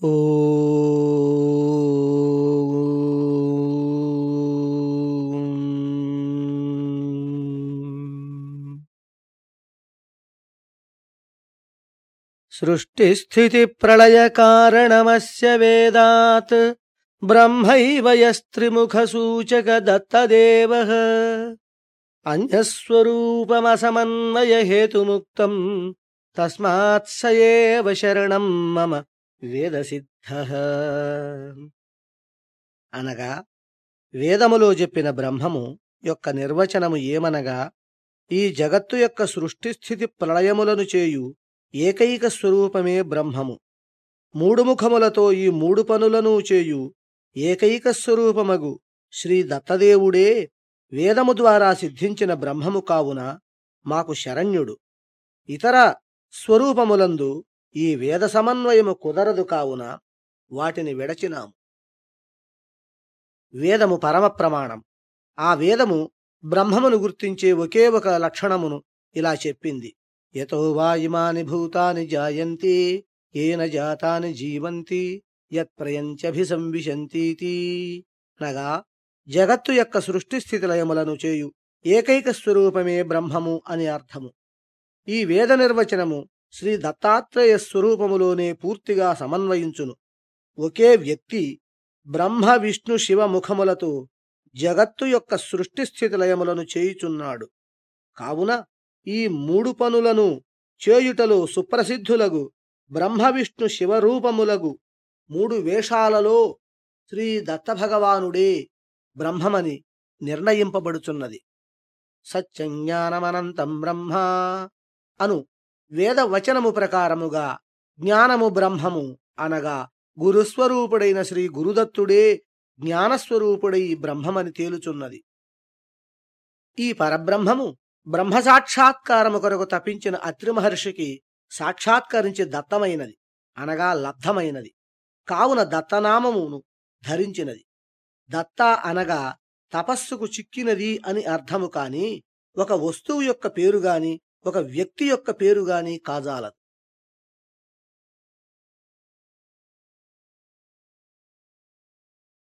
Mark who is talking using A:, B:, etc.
A: ఓం सृष्टिस्थितिप्रलयकारणमस्य वेदात् ब्रह्मैव यस्त्रिमुखसूचकदत्तदेवः अन्यस्वरूपमसमन्वयहेतुमुक्तम् तस्मात् स एव శరణం మమ వేదసిద్ధ అనగా వేదములో చెప్పిన బ్రహ్మము యొక్క నిర్వచనము ఏమనగా ఈ జగత్తు యొక్క సృష్టి స్థితి ప్రళయములను చేయు ఏకైక స్వరూపమే బ్రహ్మము మూడు ముఖములతో ఈ మూడు పనులను చేయు ఏకైక స్వరూపమగు శ్రీ దత్తదేవుడే వేదము ద్వారా సిద్ధించిన బ్రహ్మము కావున మాకు శరణ్యుడు ఇతర స్వరూపములందు ఈ వేద సమన్వయము కుదరదు కావున వాటిని విడచినాము వేదము పరమ ప్రమాణం ఆ వేదము బ్రహ్మమును గుర్తించే ఒకే ఒక లక్షణమును ఇలా చెప్పింది యతో వా ఇమాని భూతాని జాయంతి ఏన జాతాని జీవంతి యత్ప్రయంత్యభిసంవిశంతీతి అనగా జగత్తు యొక్క సృష్టి స్థితి లయములను చేయు ఏకైక స్వరూపమే బ్రహ్మము అని అర్థము ఈ వేద నిర్వచనము శ్రీ దత్తాత్రేయ స్వరూపములోనే పూర్తిగా సమన్వయించును ఒకే వ్యక్తి బ్రహ్మ విష్ణు శివ ముఖములతో జగత్తు యొక్క సృష్టి స్థితి లయములను చేయుచున్నాడు కావున ఈ మూడు పనులను చేయుటలో సుప్రసిద్ధులగు బ్రహ్మ విష్ణు శివరూపములగు మూడు వేషాలలో శ్రీ దత్తభగవానుడే బ్రహ్మమని నిర్ణయింపబడుచున్నది సత్యజ్ఞానమనంతం బ్రహ్మ అను వేద వచనము ప్రకారముగా జ్ఞానము బ్రహ్మము అనగా గురుస్వరూపుడైన శ్రీ గురుదత్తుడే జ్ఞానస్వరూపుడై బ్రహ్మమని తేలుచున్నది ఈ పరబ్రహ్మము బ్రహ్మ సాక్షాత్కారము కొరకు తపించిన అత్రి మహర్షికి సాక్షాత్కరించి దత్తమైనది అనగా లబ్ధమైనది కావున దత్తనామమును ధరించినది దత్త అనగా తపస్సుకు చిక్కినది అని అర్థము కాని ఒక వస్తువు యొక్క పేరు గాని ఒక వ్యక్తి యొక్క పేరు గాని కాజాలదు